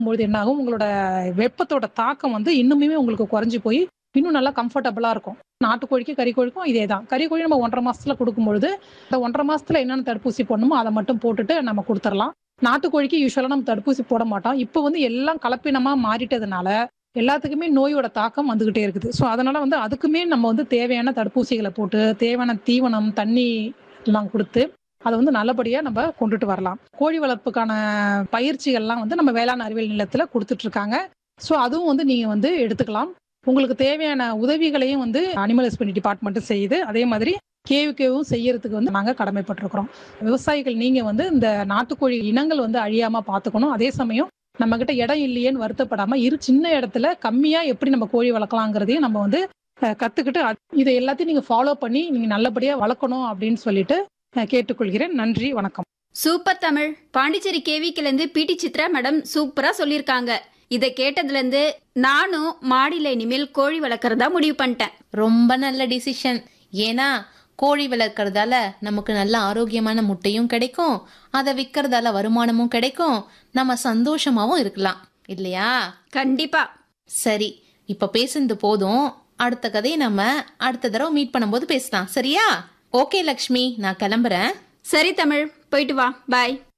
பொழுது என்ன ஆகும் உங்களோட வெப்பத்தோட தாக்கம் வந்து இன்னுமே உங்களுக்கு குறைஞ்சு போய் இன்னும் நல்லா கம்ஃபர்டபுளா இருக்கும் நாட்டுக்கோழிக்கு கறிக்கோழிக்கும் இதே தான் கறிக்கோழி நம்ம ஒன்றரை மாசத்துல கொடுக்கும் பொழுது இந்த ஒன்றரை மாசத்துல என்னென்ன தடுப்பூசி போடணுமோ அதை மட்டும் போட்டுட்டு நம்ம கொடுத்துடலாம் நாட்டுக்கோழிக்கு யூஸ்வலாக நம்ம தடுப்பூசி போட மாட்டோம் இப்போ வந்து எல்லாம் கலப்பினமா மாறிட்டதுனால எல்லாத்துக்குமே நோயோட தாக்கம் வந்துகிட்டே இருக்குது ஸோ அதனால வந்து அதுக்குமே நம்ம வந்து தேவையான தடுப்பூசிகளை போட்டு தேவையான தீவனம் தண்ணி எல்லாம் கொடுத்து அதை வந்து நல்லபடியா நம்ம கொண்டுட்டு வரலாம் கோழி வளர்ப்புக்கான பயிற்சிகள்லாம் வந்து நம்ம வேளாண் அறிவியல் நிலையத்துல கொடுத்துட்டு இருக்காங்க ஸோ அதுவும் வந்து நீங்க வந்து எடுத்துக்கலாம் உங்களுக்கு தேவையான உதவிகளையும் வந்து அனிமல் ஹஸ்பண்டரி டிபார்ட்மெண்ட்டும் செய்யுது அதே மாதிரி கேவிகேவும் செய்யறதுக்கு வந்து நாங்க கடமைப்பட்டிருக்கிறோம் விவசாயிகள் நீங்க வந்து இந்த நாட்டுக்கோழி இனங்கள் வந்து அழியாம பாத்துக்கணும் அதே சமயம் நம்ம கிட்ட இடம் இல்லையேன்னு வருத்தப்படாம இரு சின்ன இடத்துல கம்மியா எப்படி நம்ம கோழி வளர்க்கலாங்கிறதையும் நம்ம வந்து அஹ், கத்துக்கிட்டு அது- இதை எல்லாத்தையும் நீங்க ஃபாலோ பண்ணி நீங்க நல்லபடியா வளர்க்கணும் அப்படின்னு சொல்லிட்டு அஹ், கேட்டுக்கொள்கிறேன் நன்றி வணக்கம் சூப்பர் தமிழ் பாண்டிச்சேரி கேவிக்கில இருந்து பிடி சித்ரா மேடம் சூப்பரா சொல்லியிருக்காங்க இதை கேட்டதுல இருந்து நானும் மாடியில இனிமேல் கோழி வளர்க்கறதா முடிவு பண்ணிட்டேன் ரொம்ப நல்ல டிசிஷன் ஏன்னா கோழி வளர்க்கறதால நமக்கு நல்ல ஆரோக்கியமான முட்டையும் கிடைக்கும் அதை விற்கறதால வருமானமும் கிடைக்கும் நம்ம சந்தோஷமாவும் இருக்கலாம் இல்லையா கண்டிப்பா சரி இப்ப பேசுனது போதும் அடுத்த கதையை நம்ம அடுத்த தடவை மீட் பண்ணும்போது பேசலாம் சரியா ஓகே லக்ஷ்மி நான் கிளம்புறேன் சரி தமிழ் போயிட்டு வா பாய்